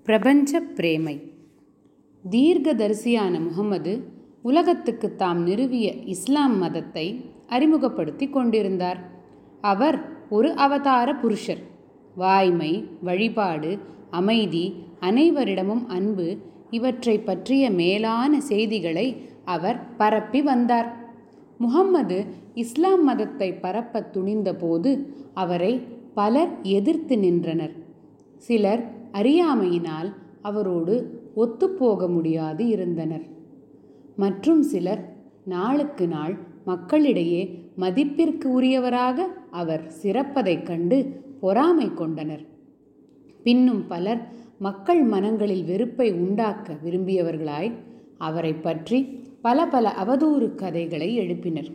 பிரபஞ்ச பிரேமை தீர்க்கதரிசியான முகமது உலகத்துக்கு தாம் நிறுவிய இஸ்லாம் மதத்தை அறிமுகப்படுத்தி கொண்டிருந்தார் அவர் ஒரு அவதார புருஷர் வாய்மை வழிபாடு அமைதி அனைவரிடமும் அன்பு இவற்றை பற்றிய மேலான செய்திகளை அவர் பரப்பி வந்தார் முகம்மது இஸ்லாம் மதத்தை பரப்ப துணிந்தபோது அவரை பலர் எதிர்த்து நின்றனர் சிலர் அறியாமையினால் அவரோடு ஒத்துப்போக முடியாது இருந்தனர் மற்றும் சிலர் நாளுக்கு நாள் மக்களிடையே மதிப்பிற்கு உரியவராக அவர் சிறப்பதைக் கண்டு பொறாமை கொண்டனர் பின்னும் பலர் மக்கள் மனங்களில் வெறுப்பை உண்டாக்க விரும்பியவர்களாய் அவரை பற்றி பல பல அவதூறு கதைகளை எழுப்பினர்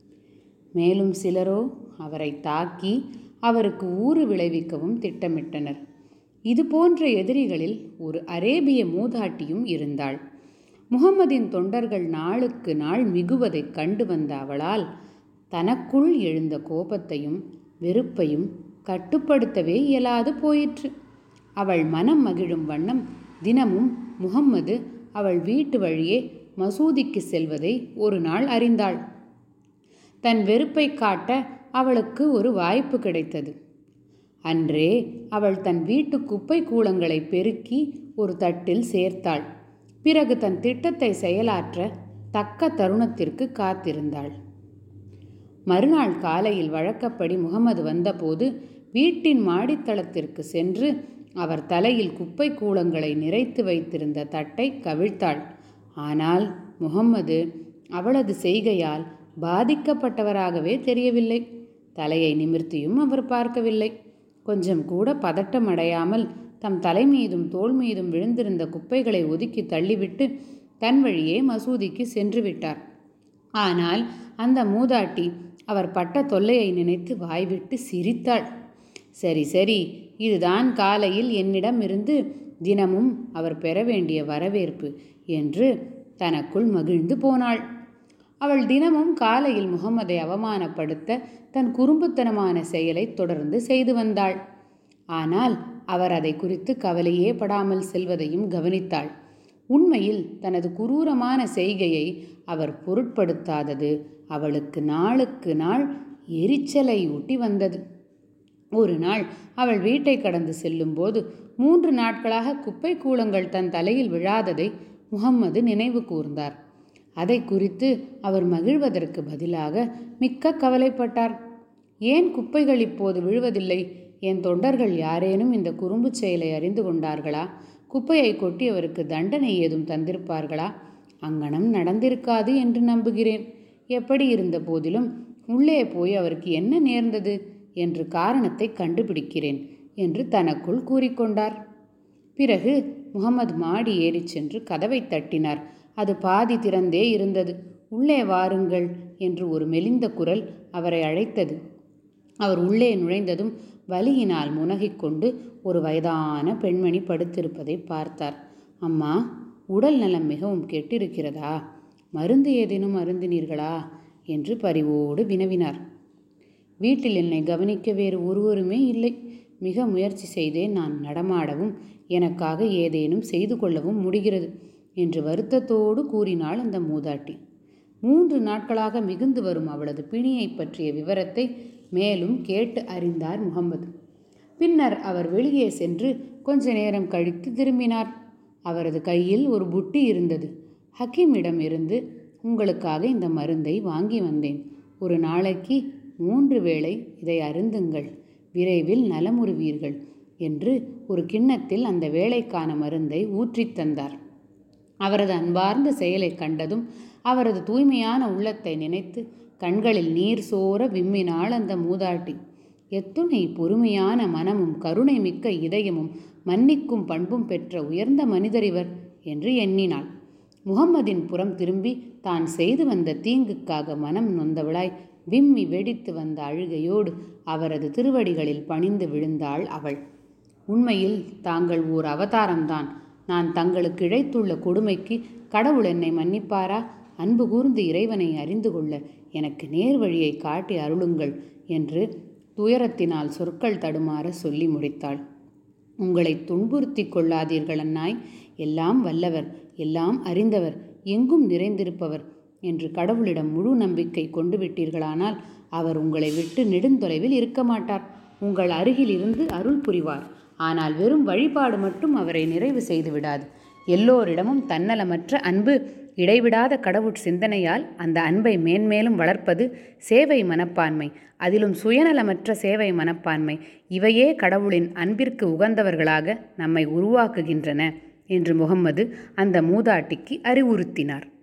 மேலும் சிலரோ அவரை தாக்கி அவருக்கு ஊறு விளைவிக்கவும் திட்டமிட்டனர் இது போன்ற எதிரிகளில் ஒரு அரேபிய மூதாட்டியும் இருந்தாள் முகம்மதின் தொண்டர்கள் நாளுக்கு நாள் மிகுவதைக் கண்டு வந்த அவளால் தனக்குள் எழுந்த கோபத்தையும் வெறுப்பையும் கட்டுப்படுத்தவே இயலாது போயிற்று அவள் மனம் மகிழும் வண்ணம் தினமும் முகம்மது அவள் வீட்டு வழியே மசூதிக்கு செல்வதை ஒரு நாள் அறிந்தாள் தன் வெறுப்பை காட்ட அவளுக்கு ஒரு வாய்ப்பு கிடைத்தது அன்றே அவள் தன் வீட்டு குப்பை கூளங்களை பெருக்கி ஒரு தட்டில் சேர்த்தாள் பிறகு தன் திட்டத்தை செயலாற்ற தக்க தருணத்திற்கு காத்திருந்தாள் மறுநாள் காலையில் வழக்கப்படி முகமது வந்தபோது வீட்டின் மாடித்தளத்திற்கு சென்று அவர் தலையில் குப்பை கூளங்களை நிறைத்து வைத்திருந்த தட்டை கவிழ்த்தாள் ஆனால் முகம்மது அவளது செய்கையால் பாதிக்கப்பட்டவராகவே தெரியவில்லை தலையை நிமிர்த்தியும் அவர் பார்க்கவில்லை கொஞ்சம் கூட பதட்டம் அடையாமல் தம் தலை மீதும் தோள் மீதும் விழுந்திருந்த குப்பைகளை ஒதுக்கி தள்ளிவிட்டு தன் வழியே மசூதிக்கு சென்று விட்டார் ஆனால் அந்த மூதாட்டி அவர் பட்ட தொல்லையை நினைத்து வாய்விட்டு சிரித்தாள் சரி சரி இதுதான் காலையில் என்னிடம் இருந்து தினமும் அவர் பெற வேண்டிய வரவேற்பு என்று தனக்குள் மகிழ்ந்து போனாள் அவள் தினமும் காலையில் முகமதை அவமானப்படுத்த தன் குறும்புத்தனமான செயலை தொடர்ந்து செய்து வந்தாள் ஆனால் அவர் அதை குறித்து கவலையே படாமல் செல்வதையும் கவனித்தாள் உண்மையில் தனது குரூரமான செய்கையை அவர் பொருட்படுத்தாதது அவளுக்கு நாளுக்கு நாள் எரிச்சலை ஊட்டி வந்தது ஒரு நாள் அவள் வீட்டை கடந்து செல்லும்போது மூன்று நாட்களாக குப்பை கூளங்கள் தன் தலையில் விழாததை முகம்மது நினைவு கூர்ந்தார் அதை குறித்து அவர் மகிழ்வதற்கு பதிலாக மிக்க கவலைப்பட்டார் ஏன் குப்பைகள் இப்போது விழுவதில்லை என் தொண்டர்கள் யாரேனும் இந்த குறும்பு செயலை அறிந்து கொண்டார்களா குப்பையை கொட்டி அவருக்கு தண்டனை ஏதும் தந்திருப்பார்களா அங்கனம் நடந்திருக்காது என்று நம்புகிறேன் எப்படி இருந்த போதிலும் உள்ளே போய் அவருக்கு என்ன நேர்ந்தது என்று காரணத்தை கண்டுபிடிக்கிறேன் என்று தனக்குள் கூறிக்கொண்டார் பிறகு முகமது மாடி ஏறிச் சென்று கதவை தட்டினார் அது பாதி திறந்தே இருந்தது உள்ளே வாருங்கள் என்று ஒரு மெலிந்த குரல் அவரை அழைத்தது அவர் உள்ளே நுழைந்ததும் வலியினால் முனகிக்கொண்டு ஒரு வயதான பெண்மணி படுத்திருப்பதை பார்த்தார் அம்மா உடல் நலம் மிகவும் கெட்டிருக்கிறதா மருந்து ஏதேனும் அருந்தினீர்களா என்று பரிவோடு வினவினார் வீட்டில் என்னை கவனிக்க வேறு ஒருவருமே இல்லை மிக முயற்சி செய்தேன் நான் நடமாடவும் எனக்காக ஏதேனும் செய்து கொள்ளவும் முடிகிறது என்று வருத்தத்தோடு கூறினாள் அந்த மூதாட்டி மூன்று நாட்களாக மிகுந்து வரும் அவளது பிணியை பற்றிய விவரத்தை மேலும் கேட்டு அறிந்தார் முகம்மது பின்னர் அவர் வெளியே சென்று கொஞ்ச நேரம் கழித்து திரும்பினார் அவரது கையில் ஒரு புட்டி இருந்தது ஹக்கீமிடம் இருந்து உங்களுக்காக இந்த மருந்தை வாங்கி வந்தேன் ஒரு நாளைக்கு மூன்று வேளை இதை அருந்துங்கள் விரைவில் நலமுறுவீர்கள் என்று ஒரு கிண்ணத்தில் அந்த வேலைக்கான மருந்தை ஊற்றித் தந்தார் அவரது அன்பார்ந்த செயலை கண்டதும் அவரது தூய்மையான உள்ளத்தை நினைத்து கண்களில் நீர் சோர விம்மினாள் அந்த மூதாட்டி எத்துணை பொறுமையான மனமும் கருணை மிக்க இதயமும் மன்னிக்கும் பண்பும் பெற்ற உயர்ந்த மனிதர் இவர் என்று எண்ணினாள் முகம்மதின் புறம் திரும்பி தான் செய்து வந்த தீங்குக்காக மனம் நொந்தவளாய் விம்மி வெடித்து வந்த அழுகையோடு அவரது திருவடிகளில் பணிந்து விழுந்தாள் அவள் உண்மையில் தாங்கள் ஓர் அவதாரம்தான் நான் தங்களுக்கு இழைத்துள்ள கொடுமைக்கு கடவுள் என்னை மன்னிப்பாரா அன்பு கூர்ந்து இறைவனை அறிந்து கொள்ள எனக்கு நேர் வழியை காட்டி அருளுங்கள் என்று துயரத்தினால் சொற்கள் தடுமாற சொல்லி முடித்தாள் உங்களை துன்புறுத்தி கொள்ளாதீர்கள் அன்னாய் எல்லாம் வல்லவர் எல்லாம் அறிந்தவர் எங்கும் நிறைந்திருப்பவர் என்று கடவுளிடம் முழு நம்பிக்கை கொண்டு விட்டீர்களானால் அவர் உங்களை விட்டு நெடுந்தொலைவில் இருக்க மாட்டார் உங்கள் அருகில் இருந்து அருள் புரிவார் ஆனால் வெறும் வழிபாடு மட்டும் அவரை நிறைவு செய்து விடாது எல்லோரிடமும் தன்னலமற்ற அன்பு இடைவிடாத கடவுட் சிந்தனையால் அந்த அன்பை மேன்மேலும் வளர்ப்பது சேவை மனப்பான்மை அதிலும் சுயநலமற்ற சேவை மனப்பான்மை இவையே கடவுளின் அன்பிற்கு உகந்தவர்களாக நம்மை உருவாக்குகின்றன என்று முகம்மது அந்த மூதாட்டிக்கு அறிவுறுத்தினார்